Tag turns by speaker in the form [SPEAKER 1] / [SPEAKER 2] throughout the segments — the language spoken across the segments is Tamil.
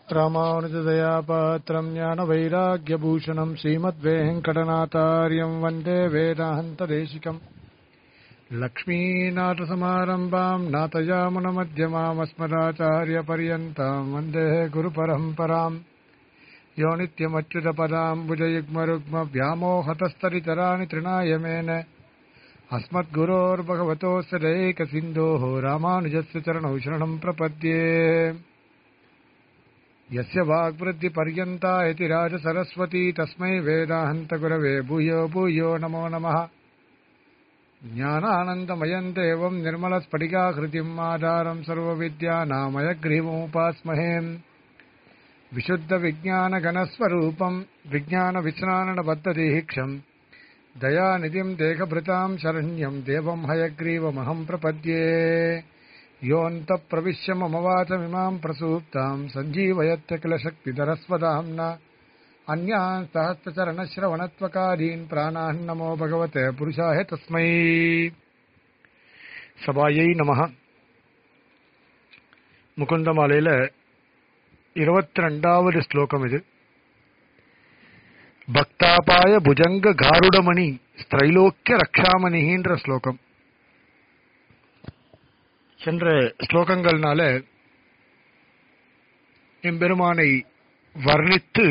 [SPEAKER 1] ராமானுஜதயாபாத்திரம் ஞானவைராக்கியபூஷணம் ஸ்ரீமத்வேங்கடநாத்தாரியம் வந்தே வேதாந்ததேசிகம் லக்ஷ்மீநாथसमारम्भाम् नाथयामुनमध्यमामस्मदाचार्यपर्यन्ताम् वन्दे गुरुपरम्पराम् यो नित्यमच्युतपदाम् भुजयुग्मरुग्मव्यामोहतस्तरितराणि तृणायमेन अस्मद्गुरोर्भगवतोऽस्य दैकसिन्धोः रामानुजस्य चरणौ शरणम् प्रपद्ये यस्य वाग्वृद्धिपर्यन्ता इति राजसरस्वती तस्मै वेदान्तगुरवे भूयो भूयो नमो नमः ज्ञानानन्दमयम् देवम् निर्मलस्फटिकाकृतिम् आधारम् सर्वविद्यानामयग्रीवमुपास्महे विशुद्धविज्ञानगणस्वरूपम् विज्ञानविश्राणबद्धदीक्षम् दयानिधिम् देहभृताम् शरण्यम् देवम् हयग्रीवमहम् प्रपद्ये योऽन्तप्रविश्य मम वाचमिमाम् प्रसूप्ताम् सञ्जीवयत्य किल शक्तिधरस्वदाम्ना अन्यान् सहस्रचरणश्रवणत्वकादीन् प्राणान् नमो भगवते पुरुषाय तस्मै சபாயை நமஹ முகுந்தமாலையில இருபத்தி ரெண்டாவது ஸ்லோகம் இது பக்தாபாய புஜங்க காருடமணி ஸ்திரைலோக்கிய ரக்ஷாமணின்ற ஸ்லோகம் சென்ற ஸ்லோகங்கள்னால எம்பெருமானை வர்ணித்து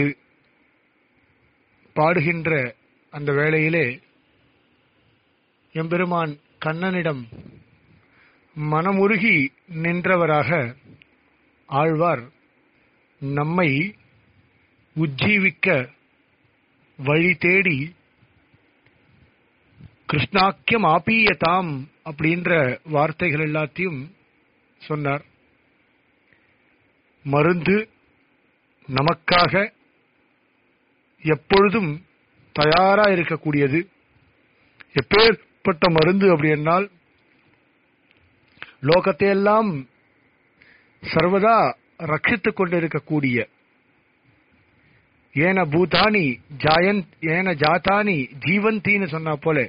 [SPEAKER 1] பாடுகின்ற அந்த வேளையிலே எம்பெருமான் கண்ணனிடம் மனமுருகி நின்றவராக ஆழ்வார் நம்மை உஜ்ஜீவிக்க வழி தேடி கிருஷ்ணாக்கியம் ஆப்பீயதாம் அப்படின்ற வார்த்தைகள் எல்லாத்தையும் சொன்னார் மருந்து நமக்காக எப்பொழுதும் தயாரா இருக்கக்கூடியது எப்பேற்பட்ட மருந்து அப்படி என்னால் லோகத்தையெல்லாம் சர்வதா ரட்சித்துக் கொண்டிருக்கக்கூடிய ஏன பூதானி ஜாயன் ஏன ஜாத்தானி ஜீவந்தின்னு சொன்னா போல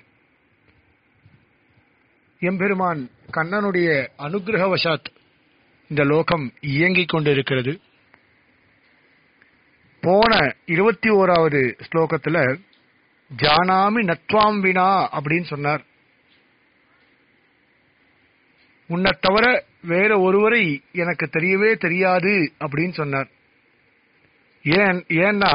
[SPEAKER 1] எம்பெருமான் கண்ணனுடைய அனுகிரகவசாத் இந்த லோகம் இயங்கிக் கொண்டிருக்கிறது போன இருபத்தி ஓராவது ஸ்லோகத்துல ஜானாமி நத்வாம் வினா அப்படின்னு சொன்னார் உன்னை தவிர வேற ஒருவரை எனக்கு தெரியவே தெரியாது அப்படின்னு சொன்னார் ஏன் ஏன்னா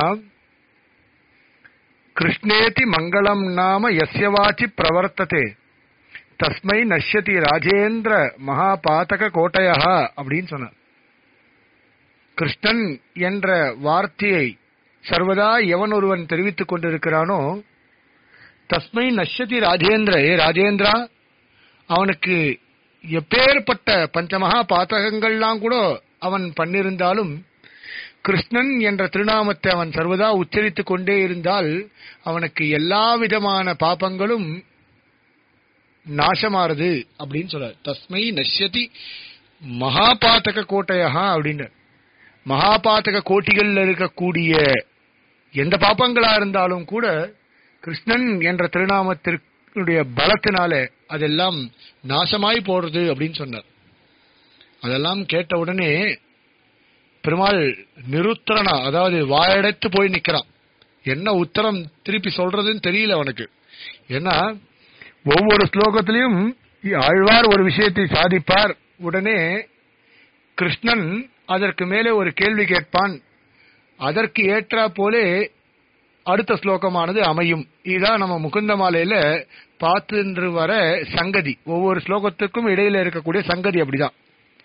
[SPEAKER 1] கிருஷ்ணேதி மங்களம் நாம எஸ்யவாச்சி பிரவர்த்ததே தஸ்மை நஷ்யதி ராஜேந்திர மகாபாதக கோட்டையா அப்படின்னு சொன்னார் கிருஷ்ணன் என்ற வார்த்தையை சர்வதா எவன் ஒருவன் தெரிவித்துக் கொண்டிருக்கிறானோ தஸ்மை நஷ்யதி ராஜேந்திர ஏ ராஜேந்திரா அவனுக்கு எப்பேற்பட்ட பஞ்சமகா பாத்தகங்கள்லாம் கூட அவன் பண்ணிருந்தாலும் கிருஷ்ணன் என்ற திருநாமத்தை அவன் சர்வதா உச்சரித்துக் கொண்டே இருந்தால் அவனுக்கு எல்லா விதமான பாப்பங்களும் நாசமாறுது அப்படின்னு சொல்றார் தஸ்மை நஷ்யதி மகாபாத்தக கோட்டையா அப்படின்னு மகாபாத்தக கோட்டிகள்ல இருக்கக்கூடிய எந்த பாப்பங்களா இருந்தாலும் கூட கிருஷ்ணன் என்ற திருநாமத்திற்குடைய பலத்தினால அதெல்லாம் நாசமாய் போடுறது அப்படின்னு சொன்னார் அதெல்லாம் கேட்ட உடனே பெருமாள் நிருத்தரனா அதாவது வாயடைத்து போய் நிக்கிறான் என்ன உத்தரம் திருப்பி சொல்றதுன்னு தெரியல அவனுக்கு ஏன்னா ஒவ்வொரு ஸ்லோகத்திலையும் ஆழ்வார் ஒரு விஷயத்தை சாதிப்பார் உடனே கிருஷ்ணன் அதற்கு மேலே ஒரு கேள்வி கேட்பான் அதற்கு ஏற்றா போலே அடுத்த ஸ்லோகமானது அமையும் இதுதான் நம்ம முகுந்த மாலையில பார்த்து வர சங்கதி ஒவ்வொரு ஸ்லோகத்துக்கும் இடையில இருக்கக்கூடிய சங்கதி அப்படிதான்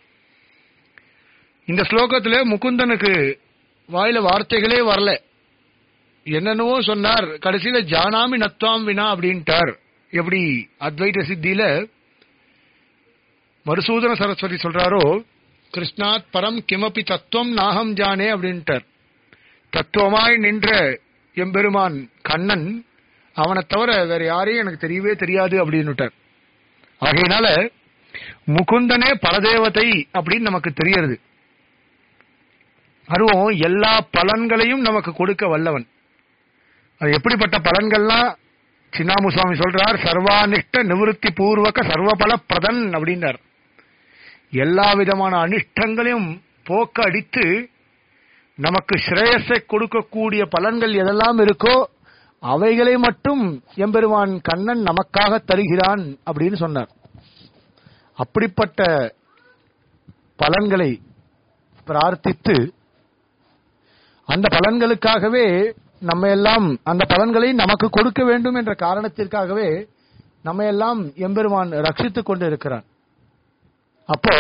[SPEAKER 1] இந்த ஸ்லோகத்துல முகுந்தனுக்கு வாயில வார்த்தைகளே வரல என்னென்னவோ சொன்னார் கடைசியில ஜானாமி நத்வாம் வினா அப்படின்ட்டார் எப்படி அத்வைத சித்தியில மருசூதன சரஸ்வதி சொல்றாரோ கிருஷ்ணாத் பரம் கிமபி தத்துவம் நாகம் ஜானே அப்படின்ட்டார் தத்துவமாய் நின்ற எம்பெருமான் கண்ணன் அவனை தவிர வேற யாரையும் எனக்கு தெரியவே தெரியாது அப்படின்னுட்டார் ஆகையினால முகுந்தனே பரதேவதை அப்படின்னு நமக்கு தெரியறது அதுவும் எல்லா பலன்களையும் நமக்கு கொடுக்க வல்லவன் அது எப்படிப்பட்ட பலன்கள்லாம் சின்னாமு சுவாமி சொல்றார் சர்வானிஷ்ட நிவிருத்தி பூர்வக சர்வபல பிரதன் அப்படின்னார் எல்லா விதமான அனிஷ்டங்களையும் போக்க அடித்து நமக்கு ஸ்ரேயஸை கொடுக்கக்கூடிய பலன்கள் எதெல்லாம் இருக்கோ அவைகளை மட்டும் எம்பெருமான் கண்ணன் நமக்காக தருகிறான் அப்படின்னு சொன்னார் அப்படிப்பட்ட பலன்களை பிரார்த்தித்து அந்த பலன்களுக்காகவே நம்ம எல்லாம் அந்த பலன்களை நமக்கு கொடுக்க வேண்டும் என்ற காரணத்திற்காகவே நம்ம எல்லாம் எம்பெருமான் ரட்சித்துக் கொண்டு இருக்கிறான் அப்போ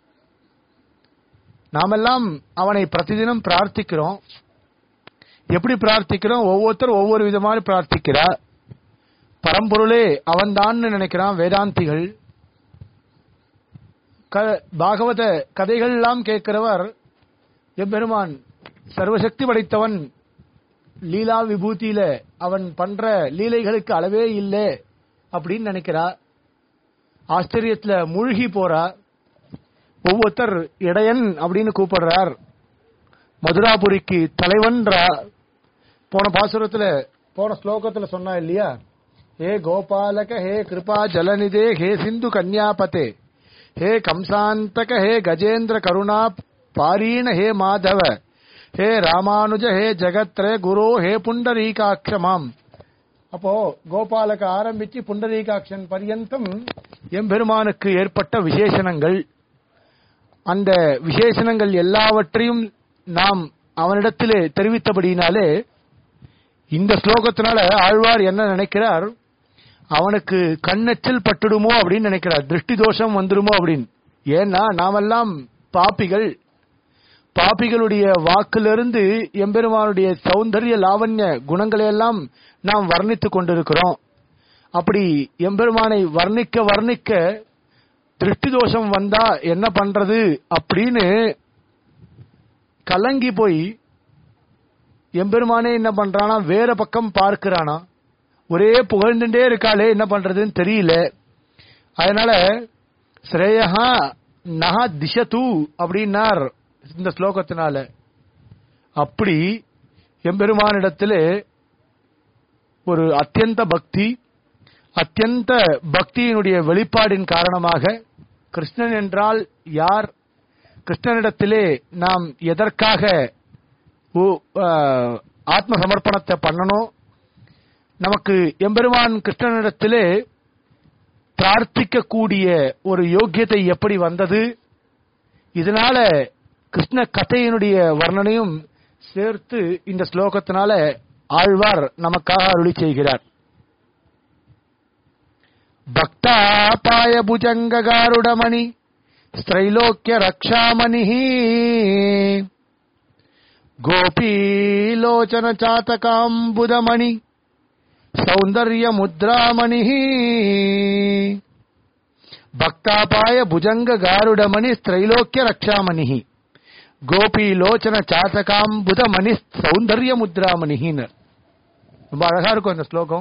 [SPEAKER 1] நாமெல்லாம் அவனை பிரதிதினம் பிரார்த்திக்கிறோம் எப்படி பிரார்த்திக்கிறோம் ஒவ்வொருத்தரும் ஒவ்வொரு விதமாக பிரார்த்திக்கிறார் பரம்பொருளே அவன்தான் நினைக்கிறான் வேதாந்திகள் க- பாகவத கதைகள் எல்லாம் கேட்கிறவர் எம்பெருமான் சர்வசக்தி படைத்தவன் லீலா விபூதியில அவன் பண்ற லீலைகளுக்கு அளவே இல்லை அப்படின்னு நினைக்கிறா ஆச்சரியத்துல மூழ்கி போறா ஒவ்வொருத்தர் இடையன் அப்படின்னு கூப்பிடுறார் மதுராபுரிக்கு தலைவன்றா போன பாசுரத்துல போன ஸ்லோகத்துல சொன்னா இல்லையா ஹே கோபாலக ஹே கிருபா ஜலநிதே ஹே சிந்து கன்யாபதே ஹே கம்சாந்தக ஹே கஜேந்திர கருணா பாரீண ஹே மாதவ ஹே ராமானுஜ ஹே ஜகத்ரே குரு ஹே புண்டரீகாட்சமாம் அப்போ கோபாலக ஆரம்பிச்சு புண்டரீகாட்சன் பர்யந்தம் எம்பெருமானுக்கு ஏற்பட்ட விசேஷணங்கள் அந்த விசேஷணங்கள் எல்லாவற்றையும் நாம் அவனிடத்திலே தெரிவித்தபடியினாலே இந்த ஸ்லோகத்தினால ஆழ்வார் என்ன நினைக்கிறார் அவனுக்கு கண்ணெச்சில் பட்டுடுமோ அப்படின்னு நினைக்கிறார் திருஷ்டி தோஷம் வந்துடுமோ அப்படின்னு ஏன்னா நாமெல்லாம் பாப்பிகள் பாப்பிகளுடைய வாக்கிலிருந்து எம்பெருமானுடைய சௌந்தரிய லாவண்ய குணங்களை எல்லாம் நாம் வர்ணித்துக் கொண்டிருக்கிறோம் அப்படி எம்பெருமானை வர்ணிக்க வர்ணிக்க திருஷ்டி தோஷம் வந்தா என்ன பண்றது அப்படின்னு கலங்கி போய் எம்பெருமானே என்ன பண்றானா வேற பக்கம் பார்க்கிறானா ஒரே புகழ்ந்துட்டே இருக்காளே என்ன பண்றதுன்னு தெரியல அதனால ஸ்ரேயா நகா திசது அப்படின்னார் இந்த ஸ்லோகத்தினால அப்படி எம்பெருமானிடத்திலே ஒரு அத்தியந்த பக்தி அத்தியந்த பக்தியினுடைய வெளிப்பாடின் காரணமாக கிருஷ்ணன் என்றால் யார் கிருஷ்ணனிடத்திலே நாம் எதற்காக உ- ஆ, ஆத்ம சமர்ப்பணத்தை பண்ணணும் நமக்கு எம்பெருமான் கிருஷ்ணனிடத்திலே பிரார்த்திக்கக்கூடிய ஒரு யோக்கியத்தை எப்படி வந்தது இதனால கிருஷ்ண கதையினுடைய வர்ணனையும் சேர்த்து இந்த ஸ்லோகத்தினால ஆழ்வார் நமக்காக அருளி செய்கிறார் பக்தாபாய புஜங்ககாருடமணி ஸ்திரைலோக்கிய ரக்ஷாமணி கோபீலோச்சன சாத்தகாம்புதமணி சௌந்தர்ய முத்ராமணி பக்தாபாய புஜங்க காருடமணி ஸ்திரைலோக்கிய ரக்ஷாமணி கோபிலோச்சன சாத்தகாம்புத மணி சௌந்தர்ய முத்ராமணின்னு ரொம்ப அழகா இருக்கும் அந்த ஸ்லோகம்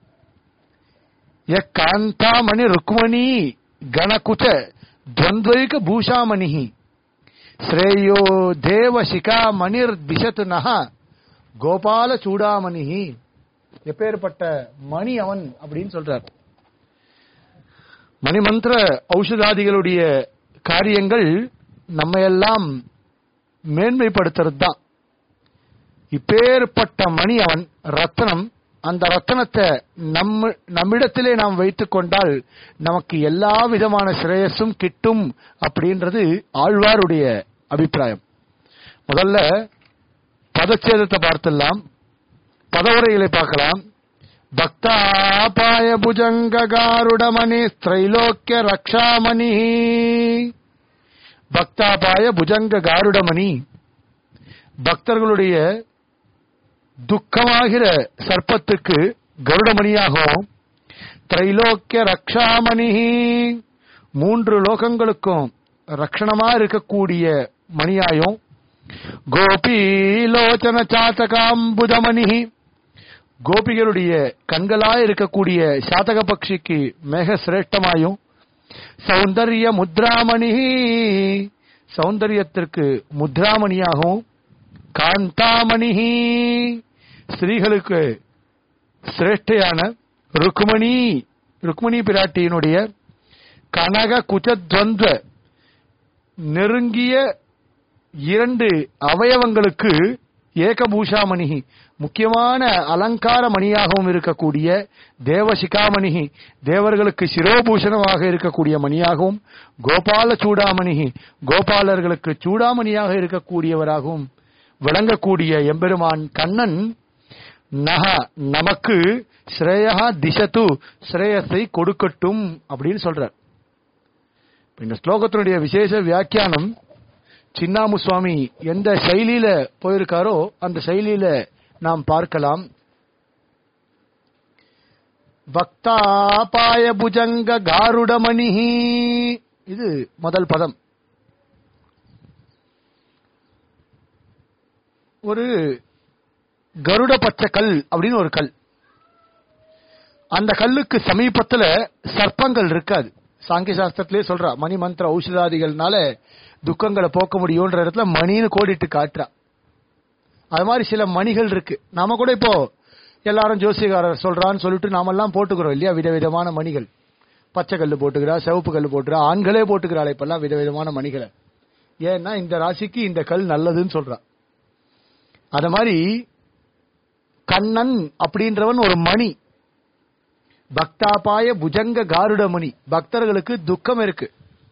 [SPEAKER 1] ய காந்தாமணி ருக்மணி கணகுச்ச துவந்த்வைக பூஷாமணி ஸ்ரேயோ தேவ சிகாமணிர் திசத்து நக கோபால சூடாமணி எப்பேற்பட்ட மணி அவன் அப்படின்னு சொல்றார் மணிமந்திர ஔஷதாதிகளுடைய காரியங்கள் நம்ம எல்லாம் மேன்மைப்படுத்துறது தான் இப்பேற்பட்ட மணி அவன் ரத்தனம் அந்த ரத்தனத்தை நம்ம நம்மிடத்திலே நாம் வைத்துக் கொண்டால் நமக்கு எல்லா விதமான சிரேயஸும் கிட்டும் அப்படின்றது ஆழ்வாருடைய அபிப்பிராயம் முதல்ல பதச்சேதத்தை பார்த்துடலாம் பதவுரைகளை பார்க்கலாம் பக்தாபாய புஜங்ககாருடமணி ஸ்திரைலோக்கிய ரக்ஷாமணி பக்தாபாய புஜங்க காருடமணி பக்தர்களுடைய துக்கமாகிற சர்ப்பத்துக்கு கருடமணியாகவும் திரைலோக்கிய ரக்ஷாமணி மூன்று லோகங்களுக்கும் ரக்ஷணமா இருக்கக்கூடிய மணியாயும் கோபீலோச்சன சாத்தகாம்புதமணி கோபிகளுடைய கண்களாய் இருக்கக்கூடிய சாதக பக்ஷிக்கு மேக சிரேஷ்டமாயும் சௌந்தர்ய முத்ராமணி சௌந்தரியத்திற்கு முத்ராமணியாகவும் காந்தாமணி ஸ்திரீகளுக்கு சிரேஷ்டையான ருக்மணி ருக்மணி பிராட்டியினுடைய கனக குச்சத்வந்த நெருங்கிய இரண்டு அவயவங்களுக்கு ஏகபூஷாமணி முக்கியமான அலங்கார மணியாகவும் இருக்கக்கூடிய தேவசிகாமணி தேவர்களுக்கு சிரோபூஷணமாக இருக்கக்கூடிய மணியாகவும் கோபால சூடாமணி கோபாலர்களுக்கு சூடாமணியாக இருக்கக்கூடியவராகவும் விளங்கக்கூடிய எம்பெருமான் கண்ணன் நக நமக்கு ஸ்ரேயா திசத்து ஸ்ரேயஸை கொடுக்கட்டும் அப்படின்னு சொல்றார் இப்ப இந்த ஸ்லோகத்தினுடைய விசேஷ வியாக்கியானம் சின்னாமு சுவாமி எந்த சைலியில போயிருக்காரோ அந்த சைலியில நாம் பார்க்கலாம் பக்தாபாய புஜங்க காருடமணி இது முதல் பதம் ஒரு கருட பச்சை கல் அப்படின்னு ஒரு கல் அந்த கல்லுக்கு சமீபத்துல சர்ப்பங்கள் இருக்காது சாங்கிய சாஸ்திரத்திலே சொல்றா மணி மந்திர ஔஷதாதிகள்னால துக்கங்களை போக்க முடியும்ன்ற இடத்துல மணின்னு கோடிட்டு காட்டுறா அது மாதிரி சில மணிகள் இருக்கு நாம கூட இப்போ எல்லாரும் ஜோசியக்காரர் சொல்றான்னு சொல்லிட்டு நாமெல்லாம் போட்டுக்கிறோம் இல்லையா விதவிதமான மணிகள் பச்சை கல்லு போட்டுக்கிறா சிவப்பு கல்லு போட்டுக்கிறா ஆண்களே போட்டுக்கிறாள் இப்பெல்லாம் விதவிதமான மணிகளை ஏன்னா இந்த ராசிக்கு இந்த கல் நல்லதுன்னு சொல்றா அத மாதிரி கண்ணன் அப்படின்றவன் ஒரு மணி பக்தாபாய புஜங்க காருடமணி பக்தர்களுக்கு துக்கம் இருக்கு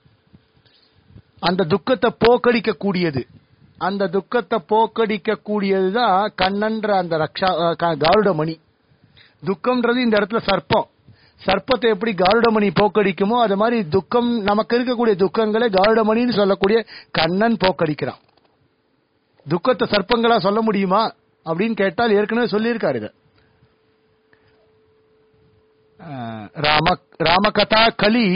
[SPEAKER 1] அந்த துக்கத்தை போக்கடிக்க கூடியது அந்த துக்கத்தை போக்கடிக்க கூடியதுதான் கண்ணன்ற அந்த ரக்ஷா அஹ், க- காருடமணி துக்கம்ன்றது இந்த இடத்துல சர்ப்பம் சர்ப்பத்தை எப்படி காருடமணி போக்கடிக்குமோ அது மாதிரி துக்கம் நமக்கு இருக்கக்கூடிய துக்கங்களை காருடமணின்னு சொல்லக்கூடிய கண்ணன் போக்கடிக்கிறான் துக்கத்தை சர்ப்பங்களா சொல்ல முடியுமா அப்படின்னு கேட்டால் ஏற்கனவே சொல்லியிருக்காரு இத அஹ், ராம ராமகதா கலி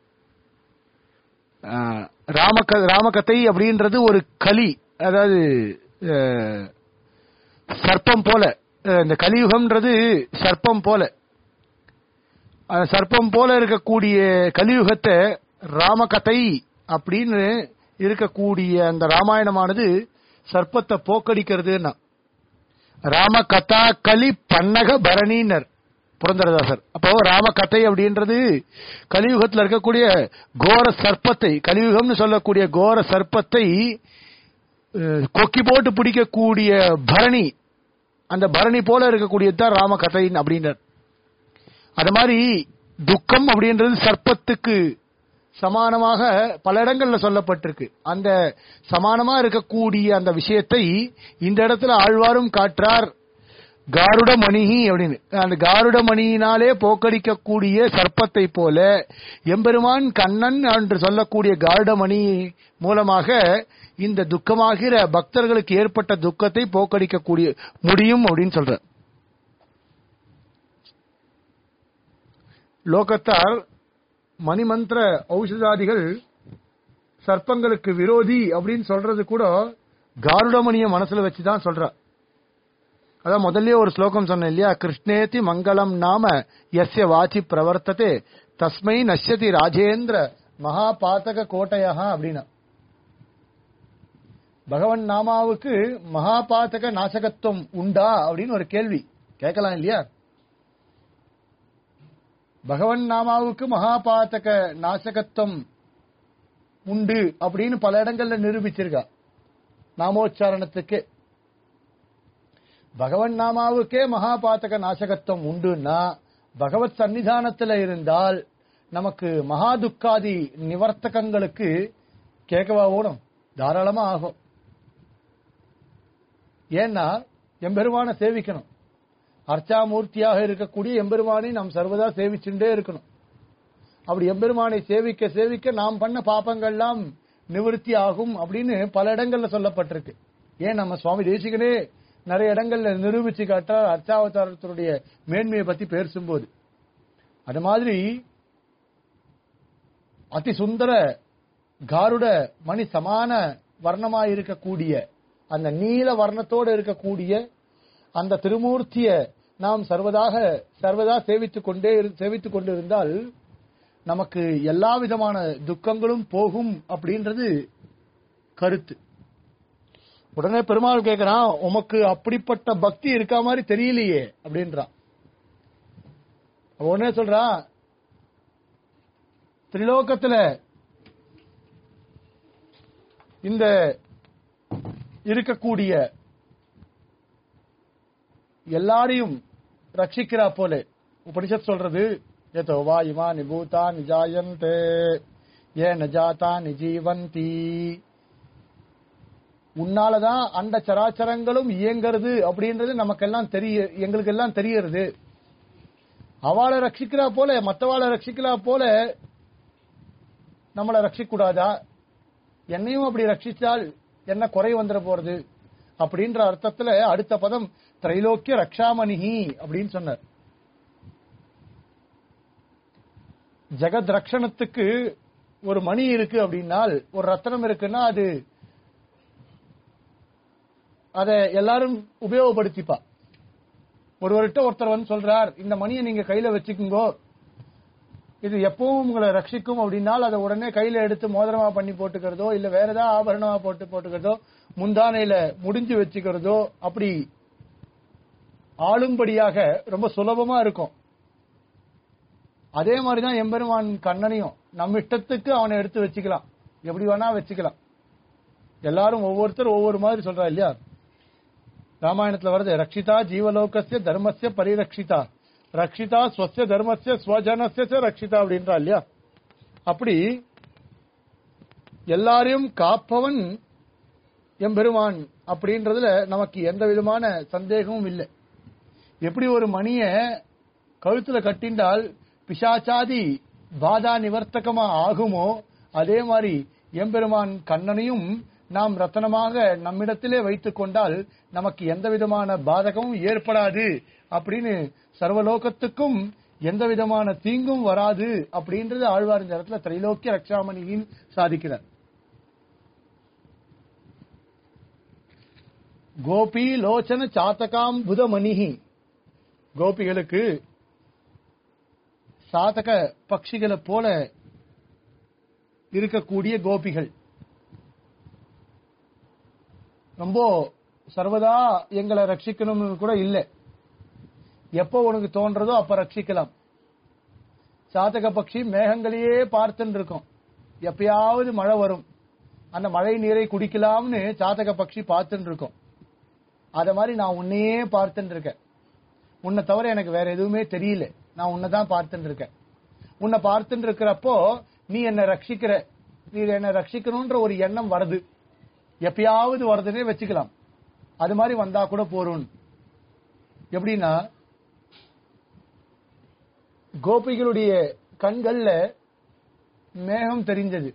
[SPEAKER 1] அஹ், ராமக ராமகதை அப்படின்றது ஒரு கலி அதாவது அஹ், சர்ப்பம் போல அஹ், இந்த கலியுகம்ன்றது சர்ப்பம் போல அந்த சர்ப்பம் போல இருக்கக்கூடிய கலியுகத்தை ராமகதை அப்படின்னு இருக்கக்கூடிய அந்த ராமாயணமானது சர்ப்பத்தை போக்கடிக்கிறதுன்னா ராம கதா கலி பன்னக பரணினர் புரந்தரதாசர் அப்போ ராம கதை அப்படின்றது கலியுகத்தில் இருக்கக்கூடிய கோர சர்ப்பத்தை கலியுகம்னு சொல்லக்கூடிய கோர சர்ப்பத்தை அஹ், கொக்கி போட்டு பிடிக்கக்கூடிய பரணி அந்த பரணி போல இருக்கக்கூடியது தான் ராம கதையின் அப்படின்னர் அது மாதிரி துக்கம் அப்படின்றது சர்ப்பத்துக்கு சமானமாக பல இடங்கள்ல சொல்லப்பட்டிருக்கு அந்த சமானமா இருக்கக்கூடிய அந்த விஷயத்தை இந்த இடத்துல ஆழ்வாரும் காற்றார் காருட மணிஹி அப்படின்னு அந்த காருட மணியினாலே போக்கடிக்கக்கூடிய சர்ப்பத்தை போல எம்பெருமான் கண்ணன் என்று சொல்லக்கூடிய காருடமணி மூலமாக இந்த துக்கமாகிற பக்தர்களுக்கு ஏற்பட்ட துக்கத்தை போக்கடிக்கக்கூடிய முடியும் அப்படின்னு சொல்ற லோகத்தார் மணிமந்திர ஔஷதாதிகள் சர்ப்பங்களுக்கு விரோதி அப்படின்னு சொல்றது கூட காருடமணிய மனசுல வச்சுதான் சொல்ற அதான் முதல்ல ஒரு ஸ்லோகம் சொன்னேன் இல்லையா கிருஷ்ணேதி மங்களம் நாம எஸ்ய வாச்சி பிரவர்த்ததே தஸ்மை நஷ்யதி ராஜேந்திர மகாபாத்தக கோட்டையா அப்படின்னா பகவன் நாமாவுக்கு மகாபாத்தக நாசகத்துவம் உண்டா அப்படின்னு ஒரு கேள்வி கேட்கலாம் இல்லையா பகவன் நாமாவுக்கு மகாபாத்தக நாசகத்துவம் உண்டு அப்படின்னு பல இடங்கள்ல நிரூபிச்சிருக்கா நாமோச்சாரணத்துக்கு பகவன் நாமாவுக்கே மகாபாத்தக நாசகத்துவம் உண்டுன்னா பகவத் சன்னிதானத்துல இருந்தால் நமக்கு மகாதுக்காதி நிவர்த்தகங்களுக்கு கேட்கவா ஓடும் தாராளமா ஆகும் ஏன்னா எம்பெருமான சேவிக்கணும் அர்ச்சாமூர்த்தியாக இருக்கக்கூடிய எம்பெருமானை நாம் சர்வதா சேவிச்சுட்டே இருக்கணும் அப்படி எம்பெருமானை சேவிக்க சேவிக்க நாம் பண்ண பாப்பங்கள்லாம் நிவர்த்தி ஆகும் அப்படின்னு பல இடங்கள்ல சொல்லப்பட்டிருக்கு ஏன் நம்ம சுவாமி தேசிகனே நிறைய இடங்கள்ல நிரூபிச்சு காட்டார் அர்ச்சாவதாரத்தினுடைய மேன்மையை பத்தி பேசும்போது அது மாதிரி அதி சுந்தர காருட மணி சமான வர்ணமாய் இருக்கக்கூடிய அந்த நீல வர்ணத்தோடு இருக்கக்கூடிய அந்த திருமூர்த்திய நாம் சர்வதாக சர்வதா சேவித்துக் கொண்டே இரு- சேவித்துக் கொண்டிருந்தால் நமக்கு எல்லா விதமான துக்கங்களும் போகும் அப்படின்றது கருத்து உடனே பெருமாள் கேக்குறான் உமக்கு அப்படிப்பட்ட பக்தி இருக்கா மாதிரி தெரியலையே அப்படின்றான் அவன் உடனே சொல்றான் திரிலோகத்துல இந்த இருக்கக்கூடிய எல்லாரையும் ரட்சிக்கிறா போல உபனிஷத் சொல்றது ஏதோ வா இமா நிபூதா நிஜாயந்தே ஏ நஜாதா நிஜீவந்தி உன்னாலதான் அந்த சராச்சரங்களும் இயங்கிறது அப்படின்றது நமக்கெல்லாம் தெரிய எங்களுக்கு எல்லாம் தெரியறது அவளை ரட்சிக்கிறா போல மத்தவாளை ரட்சிக்கிறா போல நம்மளை ரட்சிக்க கூடாதா என்னையும் அப்படி ரட்சிச்சால் என்ன குறை வந்துட போறது அப்படின்ற அர்த்தத்துல அடுத்த பதம் திரைலோக்கிய ரக்ஷாமணிஹி அப்படின்னு சொன்னார் ஜெகத் ரக்ஷணத்துக்கு ஒரு மணி இருக்கு அப்படின்னால் ஒரு ரத்தனம் இருக்குன்னா அது அதை எல்லாரும் உபயோகப்படுத்திப்பா ஒருவர்கிட்ட ஒருத்தர் வந்து சொல்றார் இந்த மணியை நீங்க கையில வச்சுக்குங்கோ இது எப்பவும் உங்களை ரட்சிக்கும் அப்படின்னால் அதை உடனே கையில எடுத்து மோதிரமா பண்ணி போட்டுக்கிறதோ இல்ல வேற ஏதாவது ஆபரணமா போட்டு போட்டுக்கிறதோ முந்தானையில முடிஞ்சு வச்சுக்கிறதோ அப்படி ஆளும்படியாக ரொம்ப சுலபமா இருக்கும் அதே மாதிரிதான் எம்பெருமான் கண்ணனையும் நம்ம இஷ்டத்துக்கு அவனை எடுத்து வச்சுக்கலாம் எப்படி வேணா வச்சுக்கலாம் எல்லாரும் ஒவ்வொருத்தர் ஒவ்வொரு மாதிரி சொல்றா இல்லையா ராமாயணத்துல வருது ரக்ஷிதா ஜீவலோகசிய தர்மசிய பரிரக்ஷிதா ரக்ஷிதா ஸ்வசிய தர்மசிய ஸ்வஜனசிய ச ரக்ஷிதா அப்படின்றா இல்லையா அப்படி எல்லாரையும் காப்பவன் எம்பெருமான் அப்படின்றதுல நமக்கு எந்த விதமான சந்தேகமும் இல்லை எப்படி ஒரு மணிய கழுத்துல கட்டிண்டால் பிசாச்சாதி பாதா நிவர்த்தகமா ஆகுமோ அதே மாதிரி எம்பெருமான் கண்ணனையும் நாம் ரத்தனமாக நம்மிடத்திலே வைத்துக் கொண்டால் நமக்கு எந்த விதமான பாதகமும் ஏற்படாது அப்படின்னு சர்வலோகத்துக்கும் எந்த விதமான தீங்கும் வராது அப்படின்றது ஆழ்வார் இந்த இடத்துல திரைலோக்கிய ரக்ஷாமணியின் சாதிக்கிறார் கோபி லோச்சன சாத்தகாம் புதமணிஹி கோபிகளுக்கு சாதக பட்சிகளை போல இருக்கக்கூடிய கோபிகள் ரொம்ப சர்வதா எங்களை ரட்சிக்கணும்னு கூட இல்லை எப்போ உனக்கு தோன்றதோ அப்ப ரட்சிக்கலாம் சாதக பட்சி மேகங்களையே பார்த்துன்னு இருக்கும் எப்பயாவது மழை வரும் அந்த மழை நீரை குடிக்கலாம்னு சாதக பட்சி பார்த்துன்னு இருக்கும் அத மாதிரி நான் உன்னையே பார்த்துட்டு இருக்கேன் உன்னை தவிர எனக்கு வேற எதுவுமே தெரியல நான் உன்னை தான் பார்த்துட்டு இருக்கேன் உன்னை பார்த்துட்டு இருக்கிறப்போ நீ என்ன ரட்சிக்கிற நீ என்ன ரட்சிக்கணும்ன்ற ஒரு எண்ணம் வருது எப்பயாவது வருதுன்னே வச்சுக்கலாம் அது மாதிரி வந்தா கூட போறோம் எப்படின்னா கோபிகளுடைய கண்கள்ல மேகம் தெரிஞ்சது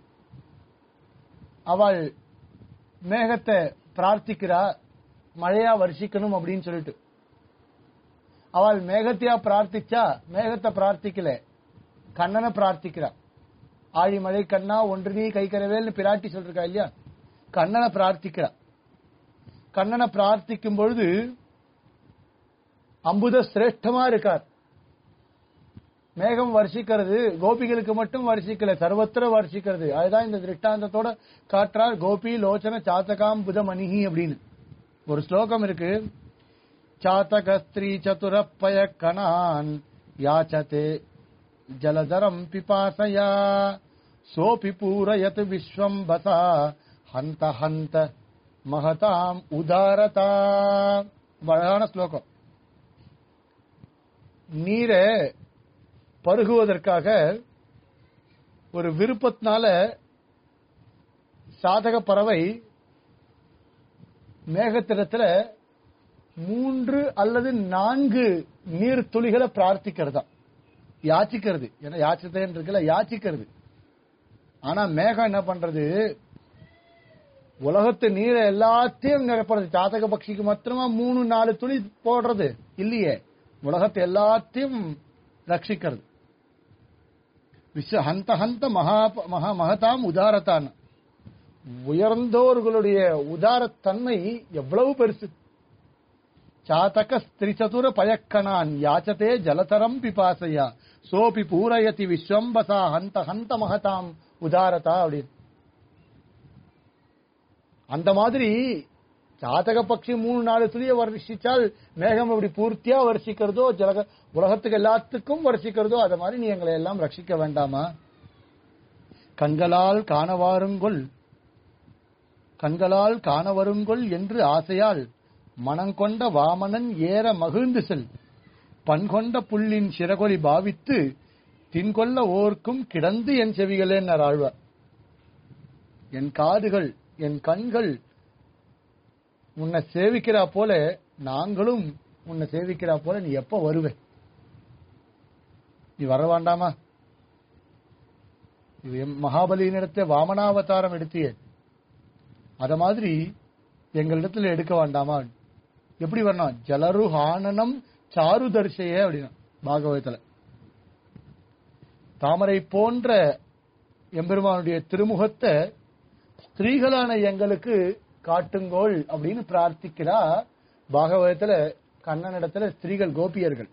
[SPEAKER 1] அவள் மேகத்தை பிரார்த்திக்கிறா மழையா வருஷிக்கணும் அப்படின்னு சொல்லிட்டு அவள் மேகத்தையா பிரார்த்திச்சா மேகத்தை பிரார்த்திக்கல கண்ணனை பிரார்த்திக்கிறா ஆழிமழை கண்ணா ஒன்று நீ கை கரவேல்னு பிராட்டி சொல்றா இல்லையா கண்ணனை பிரார்த்திக்கிறா கண்ணனை பிரார்த்திக்கும் பொழுது அம்புத சிரேஷ்டமா இருக்கார் மேகம் வருஷிக்கிறது கோபிகளுக்கு மட்டும் வருஷிக்கல சர்வத்திர வருஷிக்கிறது அதுதான் இந்த திருஷ்டாந்தத்தோட காட்டுறார் கோபி லோச்சன சாத்தகாம் புதமணிஹி அப்படின்னு ஒரு ஸ்லோகம் இருக்கு சாத்தக ஸ்திரீ சதுரப்பய கணான் யாச்சதே ஜலதரம் பிபாசயா சோபி பூரயத் விஸ்வம் பசா ஹந்த ஹந்த மகதாம் உதாரதா அழகான ஸ்லோகம் நீரை பருகுவதற்காக ஒரு விருப்பத்தினால சாதக பறவை மேகத்திடத்துல மூன்று அல்லது நான்கு நீர் துளிகளை பிரார்த்திக்கிறதா யாச்சிக்கிறது ஏன்னா யாச்சத்தேன் இருக்குல்ல யாச்சிக்கிறது ஆனா மேகம் என்ன பண்றது உலகத்து நீரை எல்லாத்தையும் நிரப்புறது சாதக பட்சிக்கு மாத்திரமா மூணு நாலு துளி போடுறது இல்லையே உலகத்தை எல்லாத்தையும் ரட்சிக்கிறது விஸ்வ ஹந்த ஹந்த மகா மகா மகதாம் உதாரத்தான் உயர்ந்தோர்களுடைய உதாரத்தன்மை எவ்வளவு பெருசு சாத்தக ஸ்திரிச்சதுர பயக்கணான் யாச்சதே ஜலதரம் பிபாசையா சோபி பூரயதி விஸ்வம்பசா ஹந்த ஹந்த மகதாம் உதாரதா அப்படின்னு அந்த மாதிரி ஜாதக பட்சி மூணு நாலு துளிய வருஷிச்சால் மேகம் இப்படி பூர்த்தியா வருஷிக்கிறதோ ஜலக உலகத்துக்கு எல்லாத்துக்கும் வருஷிக்கிறதோ அத மாதிரி நீ எங்களை எல்லாம் ரட்சிக்க வேண்டாமா கண்களால் காணவாருங்கொள்
[SPEAKER 2] கண்களால் காண வருங்கொள் என்று ஆசையால் மனங்கொண்ட வாமனன் ஏற மகிழ்ந்து செல் பண்கொண்ட புல்லின் சிறகொலி பாவித்து தின்கொள்ள ஓர்க்கும் கிடந்து என் செவிகளே ஆழ்வார் என் காதுகள் என் கண்கள் உன்னை சேவிக்கிறா போல நாங்களும் உன்னை சேவிக்கிறா போல நீ எப்ப வருவே நீ வர வேண்டாமா இது எம் மகாபலியினிடத்தை வாமனாவதாரம் எடுத்தியே அத மாதிரி எங்களிடத்துல எடுக்க வேண்டாமா எப்படி வரணும் ஜலருஹானனம் சாரு தரிசையே அப்படின்னா பாகவதத்துல தாமரை போன்ற எம்பெருமானுடைய திருமுகத்தை ஸ்திரீகளான எங்களுக்கு காட்டுங்கோள் அப்படின்னு பிரார்த்திக்கிறா பாகவதத்துல கண்ணனிடத்துல ஸ்திரீகள் கோபியர்கள்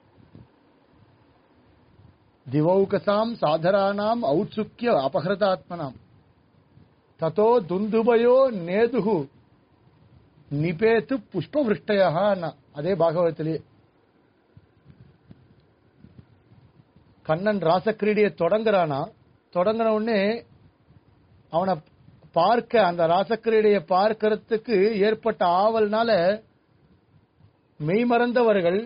[SPEAKER 2] திவௌகசாம் சாதரானாம் ஔத்சுக்கிய அபகிருதாத்மனாம் ததோ துந்துபயோ நேதுகு நிபேத்து புஷ்பவிருஷ்டயா அதே பாகவதத்திலே கண்ணன் ராசக்கிரீடியை தொடங்குறானா தொடங்குற உடனே அவனை பார்க்க அந்த ராசக்கிரீடையை பார்க்கறதுக்கு ஏற்பட்ட ஆவல்னால மெய்மறந்தவர்கள்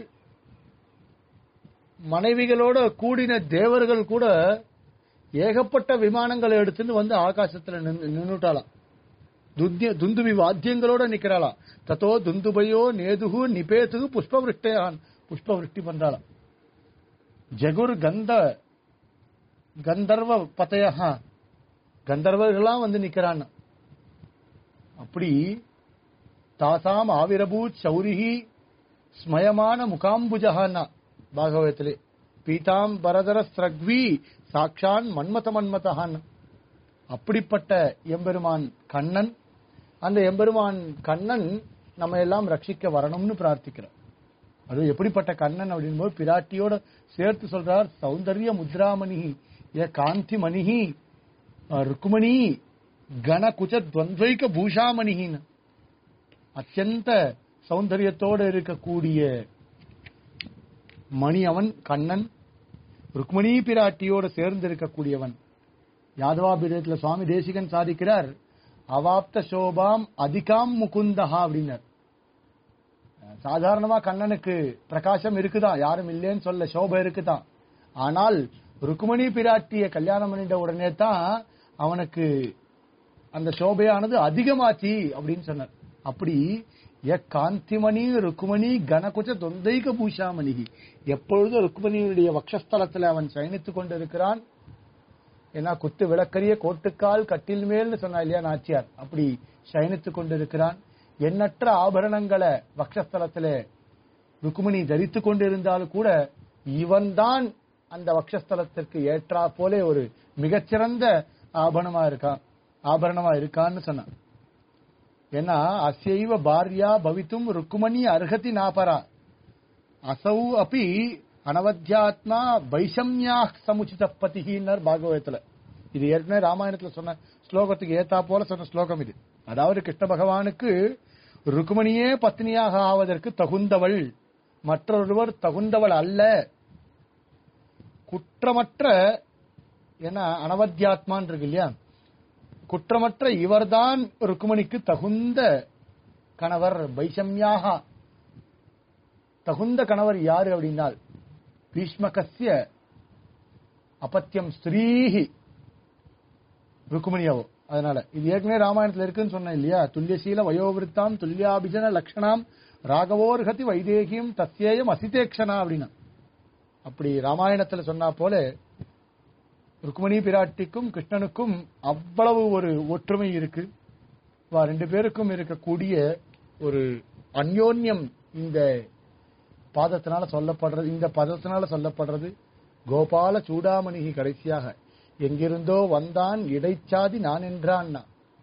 [SPEAKER 2] மனைவிகளோட கூடின தேவர்கள் கூட ஏகப்பட்ட விமானங்களை எடுத்துன்னு வந்து ஆகாசத்துல நின்னுட்டாளாம் துத்திய- துந்துபி வாத்தியங்களோட நிக்கிறாளாம் தத்தோ துந்துபையோ நேதுகு நிபேதுகு புஷ்பவிருஷ்டையான் புஷ்பவிருஷ்டி பண்றாளாம் ஜகுர் கந்த கந்தர்வ பதையா கந்தர்வர்கள்லாம் வந்து நிக்கிறான் அப்படி தாசாம் ஆவிரபூத் சௌரிஹி ஸ்மயமான முகாம்புஜகான்னா பாகவதத்திலே பீதாம் பரதர ஸ்ரக்வி சாக்ஷான் மன்மத மன்மதஹான் அப்படிப்பட்ட எம்பெருமான் கண்ணன் அந்த எம்பெருமான் கண்ணன் நம்ம எல்லாம் ரட்சிக்க வரணும்னு பிரார்த்திக்கிறோம் அது எப்படிப்பட்ட கண்ணன் அப்படின் போது பிராட்டியோட சேர்த்து சொல்றார் சௌந்தர்ய முத்ராமணி ஏ காந்தி மணிஹி அஹ், ருக்மணி கண குச்ச துவந்தைக பூஷாமணின்னு அத்தியந்த சௌந்தரியத்தோடு இருக்கக்கூடிய மணி அவன் கண்ணன் ருக்மணி பிராட்டியோடு சேர்ந்து இருக்கக்கூடியவன் யாதவாபிரத்தில் சுவாமி தேசிகன் சாதிக்கிறார் அவாப்த சோபாம் அதிகாம் முகுந்தஹா அப்படின்னார் சாதாரணமா கண்ணனுக்கு பிரகாசம் இருக்குதான் யாரும் இல்லைன்னு சொல்ல சோபை இருக்குதான் ஆனால் ருக்மணி பிராட்டிய கல்யாணம் பண்ணிட்ட உடனே தான் அவனுக்கு அந்த சோபையானது அதிகமாச்சு அப்படின்னு சொன்னார் அப்படி எ காந்திமணி ருக்குமணி கனகுச்ச தொந்தைக பூஷாமணி எப்பொழுதும் ருக்குமணியுடைய வக்ஷஸ்தலத்தில் அவன் சயனித்துக் கொண்டிருக்கிறான் ஏன்னா குத்து விளக்கரிய கோட்டுக்கால் கட்டில் மேல்னு சொன்னா இல்லையா நாச்சியார் அப்படி சயனித்துக் கொண்டிருக்கிறான் எண்ணற்ற ஆபரணங்களை வக்ஷஸ்தலத்துல ருக்குமணி தரித்துக் கொண்டிருந்தாலும் கூட இவன்தான் அந்த வக்ஷஸ்தலத்திற்கு ஏற்றா போலே ஒரு மிகச்சிறந்த ஆபரணமா இருக்கான் ஆபரணமா இருக்கான்னு சொன்னான் ஏன்னா அசைவ பாரியா பவித்தும் ருக்குமணி அர்ஹதி நாபரா அசௌ அப்பி அனவத்தியாத்மா வைஷம்யா சமுச்சித பதிகின்னர் பாகவதத்துல இது ஏற்கனவே ராமாயணத்துல சொன்ன ஸ்லோகத்துக்கு ஏத்தா போல சொன்ன ஸ்லோகம் இது அதாவது கிருஷ்ண பகவானுக்கு ருக்குமணியே பத்னியாக ஆவதற்கு தகுந்தவள் மற்றொருவர் தகுந்தவள் அல்ல குற்றமற்ற ஏன்னா அனவத்தியாத்மான் இருக்கு இல்லையா குற்றமற்ற இவர்தான் ருக்குமணிக்கு தகுந்த கணவர் வைஷம்யாக தகுந்த கணவர் யாரு அப்படின்னால் பீஷ்மகசிய அபத்தியம் ஸ்திரீஹி ருக்குமணியாவோ அதனால இது ஏற்கனவே ராமாயணத்துல இருக்குன்னு சொன்னேன் இல்லையா துல்லியசீல வயோவிருத்தாம் துல்லியாபிஜன லக்ஷணாம் ராகவோர்ஹதி வைதேகியம் தஸ்யேயம் அசிதேக்ஷனா அப்படின்னா அப்படி ராமாயணத்துல சொன்னா போல ருக்மணி பிராட்டிக்கும் கிருஷ்ணனுக்கும் அவ்வளவு ஒரு ஒற்றுமை இருக்கு வா ரெண்டு பேருக்கும் இருக்கக்கூடிய ஒரு அந்யோன்யம் இந்த பாதத்தினால சொல்லப்படுறது இந்த பதத்தினால சொல்லப்படுறது கோபால சூடாமணி கடைசியாக எங்கிருந்தோ வந்தான் இடைச்சாதி நான் என்றான்னா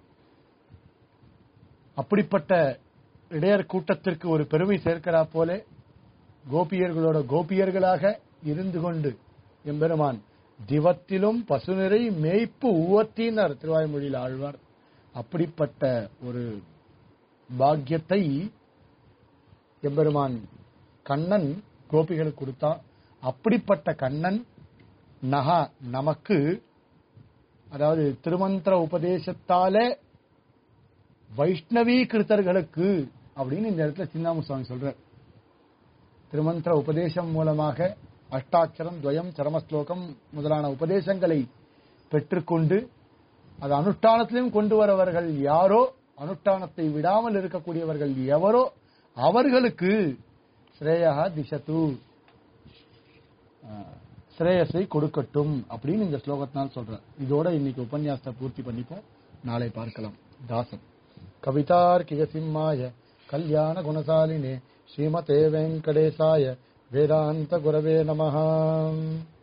[SPEAKER 2] அப்படிப்பட்ட இடையர் கூட்டத்திற்கு ஒரு பெருமை சேர்க்கிறா போல கோபியர்களோட கோபியர்களாக இருந்து கொண்டு எம்பெருமான் திவத்திலும் பசுநிறை மேய்ப்பு உவத்தினர் திருவாய்மொழியில் ஆழ்வார் அப்படிப்பட்ட ஒரு பாக்கியத்தை எம்பெருமான் கண்ணன் கோபிகளுக்கு கொடுத்தான் அப்படிப்பட்ட கண்ணன் நகா நமக்கு அதாவது திருமந்திர உபதேசத்தாலே வைஷ்ணவீகிருத்தர்களுக்கு அப்படின்னு இந்த இடத்துல சின்னாமு சுவாமி சொல்றார் திருமந்திர உபதேசம் மூலமாக அஷ்டாட்சரம் துவயம் சரமஸ்லோகம் முதலான உபதேசங்களை பெற்றுக்கொண்டு அது அனுஷ்டானத்திலும் கொண்டு வரவர்கள் யாரோ அனுஷ்டானத்தை விடாமல் இருக்கக்கூடியவர்கள் எவரோ அவர்களுக்கு ஸ்ரேயா திசத்து ஆஹ், ஸ்ரேயஸை கொடுக்கட்டும் அப்படின்னு இந்த ஸ்லோகத்தினால் சொல்றார் இதோட இன்னைக்கு உபன்யாசத்தை பூர்த்தி பண்ணிப்போம் நாளை பார்க்கலாம் தாசன் கவிதார்க்கிக சிம்மாய கல்யாண குணசாலினே ஸ்ரீமதே வெங்கடேசாய வேதாந்த குரவே நமஹ